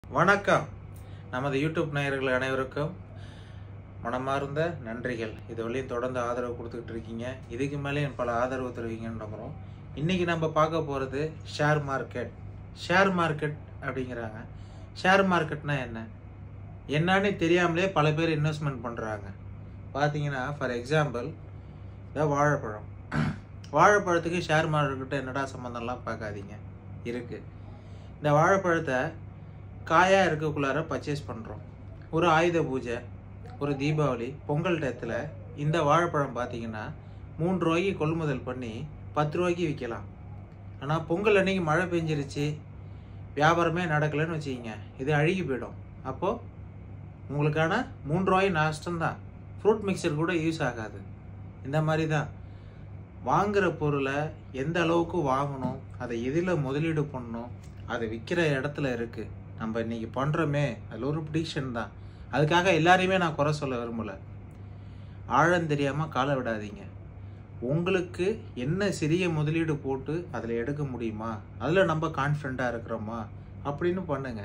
வணக்கம் நமது யூடியூப் நேயர்கள் அனைவருக்கும் மனமார்ந்த நன்றிகள் இது வரையும் தொடர்ந்து ஆதரவு கொடுத்துக்கிட்டு இருக்கீங்க இதுக்கு மேலே பல ஆதரவு தருவீங்கன்னு நம்புகிறோம் இன்றைக்கி நம்ம பார்க்க போகிறது ஷேர் மார்க்கெட் ஷேர் மார்க்கெட் அப்படிங்கிறாங்க ஷேர் மார்க்கெட்னா என்ன என்னன்னு தெரியாமலே பல பேர் இன்வெஸ்ட்மெண்ட் பண்ணுறாங்க பார்த்தீங்கன்னா ஃபார் எக்ஸாம்பிள் இந்த வாழைப்பழம் வாழைப்பழத்துக்கு ஷேர் மார்க்கெட்டு என்னடா சம்மந்தம்லாம் பார்க்காதீங்க இருக்குது இந்த வாழைப்பழத்தை காயாக இருக்கக்குள்ளார பர்ச்சேஸ் பண்ணுறோம் ஒரு ஆயுத பூஜை ஒரு தீபாவளி பொங்கல் டயத்தில் இந்த வாழைப்பழம் பார்த்தீங்கன்னா மூன்று ரூபாய்க்கு கொள்முதல் பண்ணி பத்து ரூபாய்க்கு விற்கலாம் ஆனால் பொங்கல் அன்னைக்கு மழை பெஞ்சிருச்சு வியாபாரமே நடக்கலைன்னு வச்சுக்கிங்க இது அழுகி போயிடும் அப்போது உங்களுக்கான மூன்று ரூபாய் நஷ்டம்தான் ஃப்ரூட் மிக்சர் கூட யூஸ் ஆகாது இந்த மாதிரி தான் வாங்குகிற பொருளை எந்த அளவுக்கு வாங்கணும் அதை எதில் முதலீடு பண்ணணும் அதை விற்கிற இடத்துல இருக்குது நம்ம இன்னைக்கு பண்ணுறோமே அதில் ஒரு ப்ரிடிக்ஷன் தான் அதுக்காக எல்லாரையுமே நான் குறை சொல்ல விரும்பலை ஆழம் தெரியாமல் காலை விடாதீங்க உங்களுக்கு என்ன சிறிய முதலீடு போட்டு அதில் எடுக்க முடியுமா அதில் நம்ம கான்ஃபிடண்ட்டாக இருக்கிறோமா அப்படின்னு பண்ணுங்க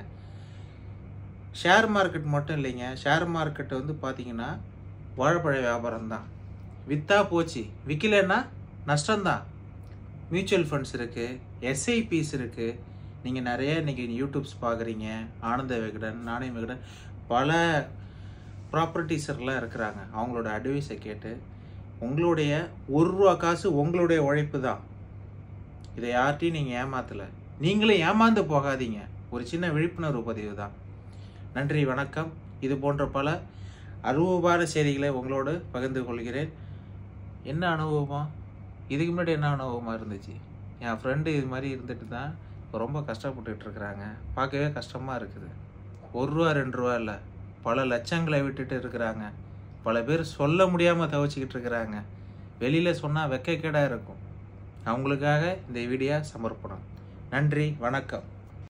ஷேர் மார்க்கெட் மட்டும் இல்லைங்க ஷேர் மார்க்கெட் வந்து பார்த்தீங்கன்னா வாழைப்பழ வியாபாரம் தான் விற்றா போச்சு விற்கலன்னா நஷ்டம்தான் மியூச்சுவல் ஃபண்ட்ஸ் இருக்குது எஸ்ஐபிஸ் இருக்குது நீங்கள் நிறைய இன்றைக்கி யூடியூப்ஸ் பார்க்குறீங்க ஆனந்த விகடன் நாணய விகடன் பல ப்ராப்பர்ட்டிஸர்லாம் இருக்கிறாங்க அவங்களோட அட்வைஸை கேட்டு உங்களுடைய ஒரு ரூபா காசு உங்களுடைய உழைப்பு தான் இதை யார்ட்டையும் நீங்கள் ஏமாத்தலை நீங்களும் ஏமாந்து போகாதீங்க ஒரு சின்ன விழிப்புணர்வு பதிவு தான் நன்றி வணக்கம் இது போன்ற பல அனுபவமான செய்திகளை உங்களோடு பகிர்ந்து கொள்கிறேன் என்ன அனுபவமா இதுக்கு முன்னாடி என்ன அனுபவமாக இருந்துச்சு என் ஃப்ரெண்டு இது மாதிரி இருந்துட்டு தான் இப்போ ரொம்ப கஷ்டப்பட்டுட்டு இருக்கிறாங்க பார்க்கவே கஷ்டமாக இருக்குது ஒரு ரூபா ரெண்டு ரூபா இல்லை பல லட்சங்களை விட்டுட்டு இருக்கிறாங்க பல பேர் சொல்ல முடியாமல் தவிச்சிக்கிட்டு இருக்கிறாங்க வெளியில் சொன்னால் வெக்கக்கேடாக இருக்கும் அவங்களுக்காக இந்த வீடியோ சமர்ப்பணம் நன்றி வணக்கம்